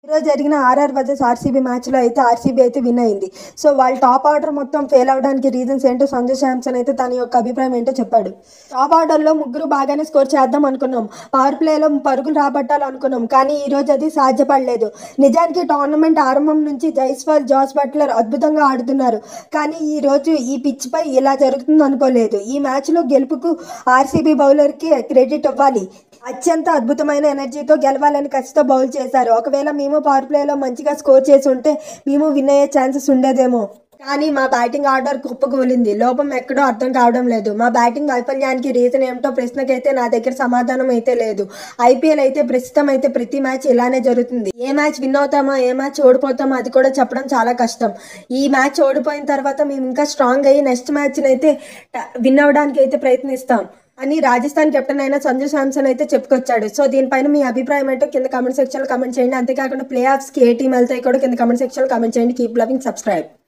ఈరోజు జరిగిన RR versus RCB మ్యాచ్లో అయితే ఆర్సీబీ అయితే విన్ అయింది సో వాళ్ళ టాప్ ఆర్డర్ మొత్తం ఫెయిల్ అవడానికి రీజన్స్ ఏంటో సంజు శాంసన్ అయితే తన యొక్క అభిప్రాయం ఏంటో చెప్పాడు టాప్ ఆర్డర్లో ముగ్గురు బాగానే స్కోర్ చేద్దాం అనుకున్నాం పవర్ ప్లేలో పరుగులు రాబట్టాలనుకున్నాం కానీ ఈ రోజు అది సాధ్యపడలేదు నిజానికి టోర్నమెంట్ ఆరంభం నుంచి జైస్వాల్ జాస్ బట్లర్ అద్భుతంగా ఆడుతున్నారు కానీ ఈ రోజు ఈ పిచ్ పై ఇలా జరుగుతుంది అనుకోలేదు ఈ మ్యాచ్లో గెలుపుకు ఆర్సీబీ బౌలర్కి క్రెడిట్ ఇవ్వాలి అత్యంత అద్భుతమైన ఎనర్జీతో గెలవాలని కసితో బౌల్ చేశారు ఒకవేళ మేము పవర్ ప్లేలో మంచిగా స్కోర్ చేసి ఉంటే మేము విన్ అయ్యే ఛాన్సెస్ ఉండేదేమో కానీ మా బ్యాటింగ్ ఆర్డర్ కుప్పకూలింది లోపం ఎక్కడో అర్థం కావడం లేదు మా బ్యాటింగ్ వైఫల్యానికి రీజన్ ఏమిటో ప్రశ్నకైతే నా దగ్గర సమాధానం అయితే లేదు ఐపీఎల్ అయితే ప్రస్తుతం అయితే ప్రతి మ్యాచ్ ఇలానే జరుగుతుంది ఏ మ్యాచ్ విన్ అవుతామో ఏ మ్యాచ్ ఓడిపోతామో అది కూడా చెప్పడం చాలా కష్టం ఈ మ్యాచ్ ఓడిపోయిన తర్వాత మేము ఇంకా స్ట్రాంగ్ అయ్యి నెక్స్ట్ మ్యాచ్ని అయితే విన్ అవ్వడానికి అయితే ప్రయత్నిస్తాం అని రాజస్థాన్ కెప్టెన్ అయిన సంజు శాంసన్ అయితే చెప్పుకొచ్చాడు సో దీనిపైన మీ అభిప్రాయం ఏంటో కింద కమెంట్ సెక్షన్లో కమెంట్ చేయండి అంతేకాకుండా ప్లే ఆఫ్స్కి ఏ టీం వెళ్తాయి కూడా కింద కమెంట్ సెక్షన్లో కమెంట్ చేయండి కీప్ లవింగ్ సబ్స్క్రైబ్